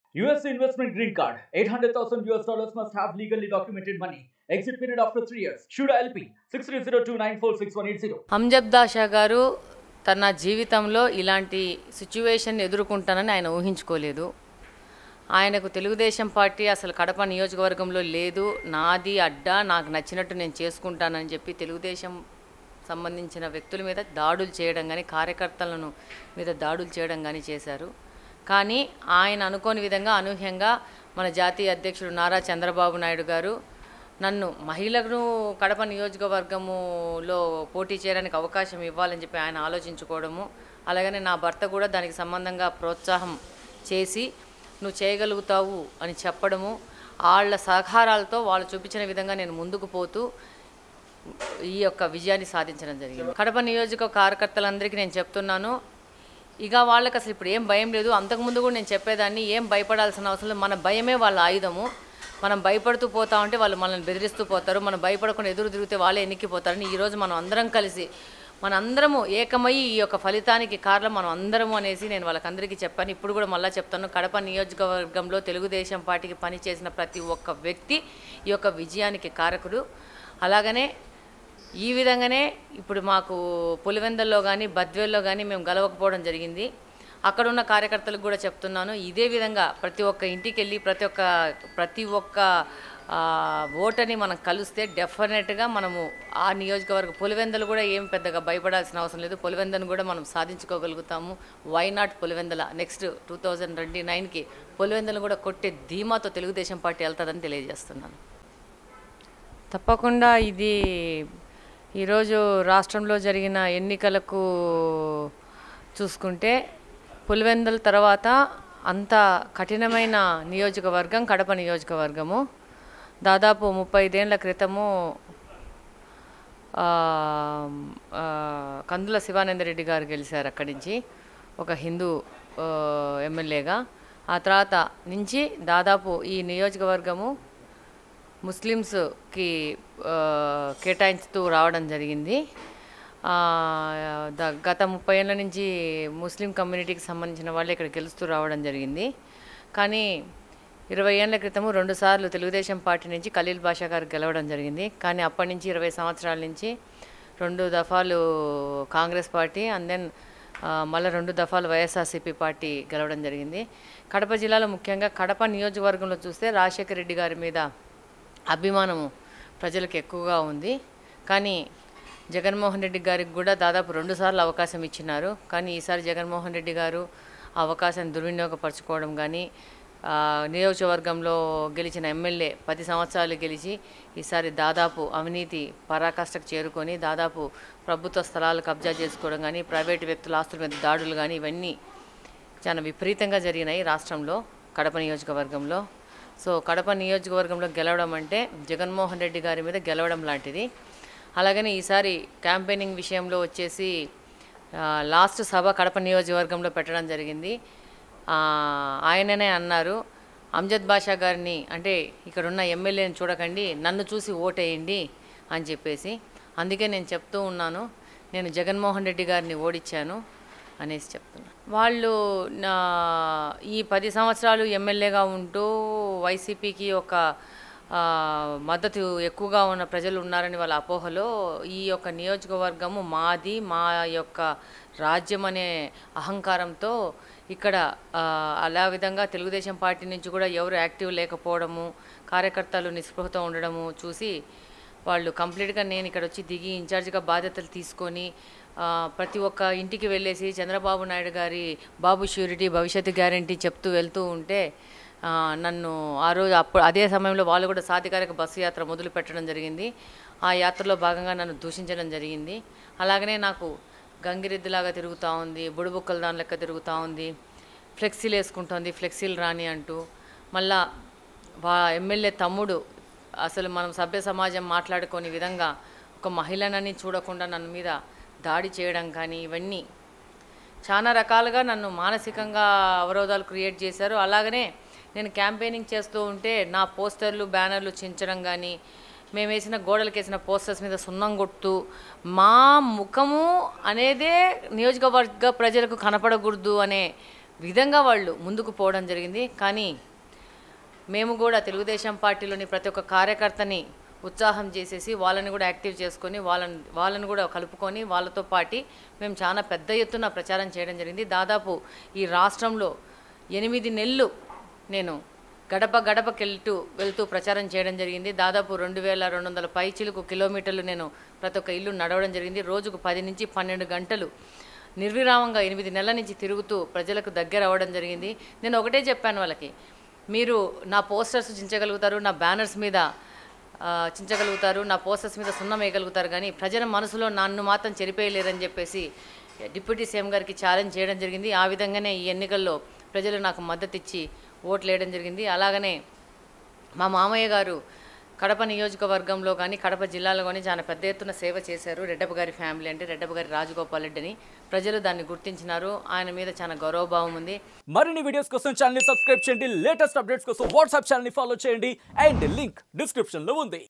US investment green card. 800,000 US dollars must have legally documented money. Exit period after 3 years. Shuda LP 6302946180. హంజబ్దా Shah గారు తన జీవితంలో ఇలాంటి situation ఎదుర్కొంటానని ఆయన ఊహించుకోలేదు ఆయనకు తెలుగుదేశం పార్టీ అసలు కడప నియోజకవర్గంలో లేదు నాది అడ్డా నాకు నచ్చినట్టు నేను చేసుకుంటానని చెప్పి తెలుగుదేశం సంబంధించిన వ్యక్తుల మీద దాడులు చేయడం కానీ కార్యకర్తలను మీద దాడులు చేయడం కానీ చేశారు కానీ ఆయన అనుకోని విధంగా అనూహ్యంగా మన జాతీయ అధ్యక్షుడు నారా చంద్రబాబు నాయుడు గారు నన్ను మహిళలను కడప నియోజకవర్గములో పోటీ చేయడానికి అవకాశం ఇవ్వాలని చెప్పి ఆయన ఆలోచించుకోవడము అలాగనే నా భర్త కూడా దానికి సంబంధంగా ప్రోత్సాహం చేసి నువ్వు చేయగలుగుతావు అని చెప్పడము వాళ్ళ సహకారాలతో వాళ్ళు చూపించిన విధంగా నేను ముందుకు పోతూ ఈ యొక్క విజయాన్ని సాధించడం జరిగింది కడప నియోజక కార్యకర్తలందరికీ నేను చెప్తున్నాను ఇక వాళ్ళకి అసలు ఇప్పుడు ఏం భయం లేదు అంతకుముందు కూడా నేను చెప్పేదాన్ని ఏం భయపడాల్సిన అవసరం లేదు మన భయమే వాళ్ళ ఆయుధము మనం భయపడుతూ పోతా ఉంటే వాళ్ళు మనల్ని బెదిరిస్తూ పోతారు మనం భయపడకుండా ఎదురు తిరిగితే వాళ్ళే ఎన్నిక్కిపోతారని ఈరోజు మనం అందరం కలిసి మన అందరము ఏకమై ఈ యొక్క ఫలితానికి కారణం మనం అందరము అనేసి నేను వాళ్ళకందరికీ చెప్పాను ఇప్పుడు కూడా మళ్ళీ చెప్తాను కడప నియోజకవర్గంలో తెలుగుదేశం పార్టీకి పనిచేసిన ప్రతి ఒక్క వ్యక్తి ఈ యొక్క విజయానికి కారకుడు అలాగనే ఈ విధంగానే ఇప్పుడు మాకు పులివెందల్లో కానీ బద్వేల్లో కానీ మేము గెలవకపోవడం జరిగింది అక్కడ ఉన్న కార్యకర్తలకు కూడా చెప్తున్నాను ఇదే విధంగా ప్రతి ఒక్క ఇంటికి వెళ్ళి ప్రతి ఒక్క ప్రతి ఒక్క ఆ, ఓటని మనం కలిస్తే డెఫినెట్గా మనము ఆ నియోజకవర్గ పులివెందలు కూడా ఏం పెద్దగా భయపడాల్సిన అవసరం లేదు పులివెందను కూడా మనం సాధించుకోగలుగుతాము why not Pulivendula next two thousand twenty నైన్కి పులివెందలు కూడా కొట్టే ధీమాతో తెలుగుదేశం పార్టీ వెళ్తుందని తెలియజేస్తున్నాను తప్పకుండా ఇది ఈరోజు రాష్ట్రంలో జరిగిన ఎన్నికలకు చూసుకుంటే పులివెందుల తర్వాత అంత కఠినమైన నియోజకవర్గం కడప నియోజకవర్గము దాదాపు ముప్పై ఐదేళ్ల క్రితము ఆ, ఆ, కందుల శివానందరెడ్డి గారు గెలిచారు అక్కడి నుంచి ఒక హిందూ ఆ, ఎమ్మెల్యేగా ఆ తర్వాత నుంచి దాదాపు ఈ నియోజకవర్గము ముస్లిమ్స్కి ఆ, కేటాయించుతూ రావడం జరిగింది ఆ, ద- గత ముప్పై ఏళ్ళ నుంచి ముస్లిం కమ్యూనిటీకి సంబంధించిన వాళ్ళు ఇక్కడ గెలుస్తూ రావడం జరిగింది కానీ ఇరవై ఏళ్ళ క్రితము రెండుసార్లు తెలుగుదేశం పార్టీ నుంచి ఖలీల్ బాషా గారు గెలవడం జరిగింది కానీ అప్పటి నుంచి ఇరవై సంవత్సరాల నుంచి రెండు దఫాలు కాంగ్రెస్ పార్టీ అండ్ దెన్ మళ్ళీ రెండు దఫాలు వైఎస్ఆర్సీపీ పార్టీ గెలవడం జరిగింది కడప జిల్లాలో ముఖ్యంగా కడప నియోజకవర్గంలో చూస్తే రాజశేఖర రెడ్డి గారి మీద అభిమానము ప్రజలకు ఎక్కువగా ఉంది కానీ జగన్మోహన్ రెడ్డి గారికి కూడా దాదాపు రెండుసార్లు అవకాశం ఇచ్చినారు కానీ ఈసారి జగన్మోహన్ రెడ్డి గారు ఆ అవకాశాన్ని దుర్వినియోగపరచుకోవడం కానీ ఆ, నియోజకవర్గంలో గెలిచిన ఎమ్మెల్యే పది సంవత్సరాలు గెలిచి ఈసారి దాదాపు అవినీతి పరాకాష్ఠకు చేరుకొని దాదాపు ప్రభుత్వ స్థలాలు కబ్జా చేసుకోవడం కానీ ప్రైవేటు వ్యక్తుల ఆస్తుల మీద దాడులు కానీ ఇవన్నీ చాలా విపరీతంగా జరిగినాయి రాష్ట్రంలో కడప నియోజకవర్గంలో సో కడప నియోజకవర్గంలో గెలవడం అంటే జగన్మోహన్ రెడ్డి గారి మీద గెలవడం లాంటిది అలాగని ఈసారి క్యాంపెయినింగ్ విషయంలో వచ్చేసి ఆ, లాస్ట్ సభ కడప నియోజకవర్గంలో పెట్టడం జరిగింది ఆ, ఆయననే అన్నారు అమ్జద్ బాషా గారిని అంటే ఇక్కడున్న ఎమ్మెల్యేని చూడకండి నన్ను చూసి ఓటేయండి అని చెప్పేసి అందుకే నేను చెప్తూ ఉన్నాను నేను జగన్మోహన్ రెడ్డి గారిని ఓడించాను అనేసి చెప్తున్నా వాళ్ళు నా ఈ పది సంవత్సరాలు ఎమ్మెల్యేగా ఉంటూ వైసీపీకి ఒక ఆ, మద్దతు ఎక్కువగా ఉన్న ప్రజలు ఉన్నారని వాళ్ళ అపోహలో ఈ యొక్క నియోజకవర్గము మాది మా యొక్క రాజ్యం అనే అహంకారంతో ఇక్కడ ఆ, అలా విధంగా తెలుగుదేశం పార్టీ నుంచి కూడా ఎవరు యాక్టివ్ లేకపోవడము కార్యకర్తలు నిస్పృహతో ఉండడము చూసి వాళ్ళు కంప్లీట్గా నేను ఇక్కడ వచ్చి దిగి ఇన్ఛార్జిగా బాధ్యతలు తీసుకొని ఆ, ప్రతి ఒక్క ఇంటికి వెళ్ళేసి చంద్రబాబు నాయుడు గారి బాబు ష్యూరిటీ భవిష్యత్తు గ్యారంటీ చెప్తూ వెళ్తూ ఉంటే ఆ, నన్ను ఆ రోజు అప్పుడు అదే సమయంలో వాళ్ళు కూడా సాధికారిక బస్సు యాత్ర మొదలు పెట్టడం జరిగింది ఆ యాత్రలో భాగంగా నన్ను దూషించడం జరిగింది అలాగనే నాకు గంగిరెద్దులాగా తిరుగుతూ ఉంది బుడుబుక్కల దాని లెక్క తిరుగుతూ ఉంది ఫ్లెక్సీలు వేసుకుంటుంది ఫ్లెక్సీలు రాని అంటూ మళ్ళా వా ఎమ్మెల్యే తమ్ముడు అసలు మనం సభ్య సమాజం మాట్లాడుకోని విధంగా ఒక మహిళనని చూడకుండా నన్ను మీద దాడి చేయడం కానీ ఇవన్నీ చాలా రకాలుగా నన్ను మానసికంగా అవరోధాలు క్రియేట్ చేశారు అలాగనే నేను క్యాంపెయినింగ్ చేస్తూ ఉంటే నా పోస్టర్లు బ్యానర్లు చించడం కానీ మేము వేసిన గోడలకు వేసిన పోస్టర్స్ మీద సున్నం కొడుతూ మా ముఖము అనేదే నియోజకవర్గ ప్రజలకు కనపడకూడదు అనే విధంగా వాళ్ళు ముందుకు పోవడం జరిగింది కానీ మేము కూడా తెలుగుదేశం పార్టీలోని ప్రతి ఒక్క కార్యకర్తని ఉత్సాహం చేసేసి వాళ్ళని కూడా యాక్టివ్ చేసుకొని వాళ్ళని వాళ్ళని కూడా కలుపుకొని వాళ్ళతో పాటి మేము చాలా పెద్ద ఎత్తున ప్రచారం చేయడం జరిగింది దాదాపు ఈ రాష్ట్రంలో ఎనిమిది నెలలు నేను గడప గడపకి వెళ్తూ వెళ్తూ ప్రచారం చేయడం జరిగింది దాదాపు రెండు వేల రెండు వందల పైచిలకు కిలోమీటర్లు నేను ప్రతి ఒక్క ఇల్లు నడవడం జరిగింది రోజుకు పది నుంచి పన్నెండు గంటలు నిర్విరామంగా ఎనిమిది నెలల నుంచి తిరుగుతూ ప్రజలకు దగ్గర అవ్వడం జరిగింది నేను ఒకటే చెప్పాను వాళ్ళకి మీరు నా పోస్టర్స్ చించగలుగుతారు నా బ్యానర్స్ మీద ఆ, చించగలుగుతారు నా పోస్టర్స్ మీద సున్నం వేయగలుగుతారు కానీ ప్రజల మనసులో నన్ను మాత్రం చెరిపేయలేరని చెప్పేసి డిప్యూటీ సీఎం గారికి ఛాలెంజ్ చేయడం జరిగింది ఆ విధంగానే ఈ ఎన్నికల్లో ప్రజలు నాకు మద్దతు ఇచ్చి ఓట్లు వేయడం జరిగింది అలాగనే మా మామయ్య గారు కడప నియోజకవర్గంలో కానీ కడప జిల్లాలో కానీ చాలా పెద్ద ఎత్తున సేవ చేశారు రెడ్డప్ప గారి ఫ్యామిలీ అంటే రెడ్డప్ప గారి రాజగోపాల్ రెడ్డిని ప్రజలు దాన్ని గుర్తించినారు ఆయన మీద చాలా గౌరవభావం ఉంది మరిన్ని వీడియోస్ కోసం ఛానల్ ని సబ్స్క్రైబ్ చేయండి లేటెస్ట్ అప్డేట్స్ కోసం వాట్సాప్ ఛానల్ ని ఫాలో చేయండి అండ్ లింక్ డిస్క్రిప్షన్ లో ఉంది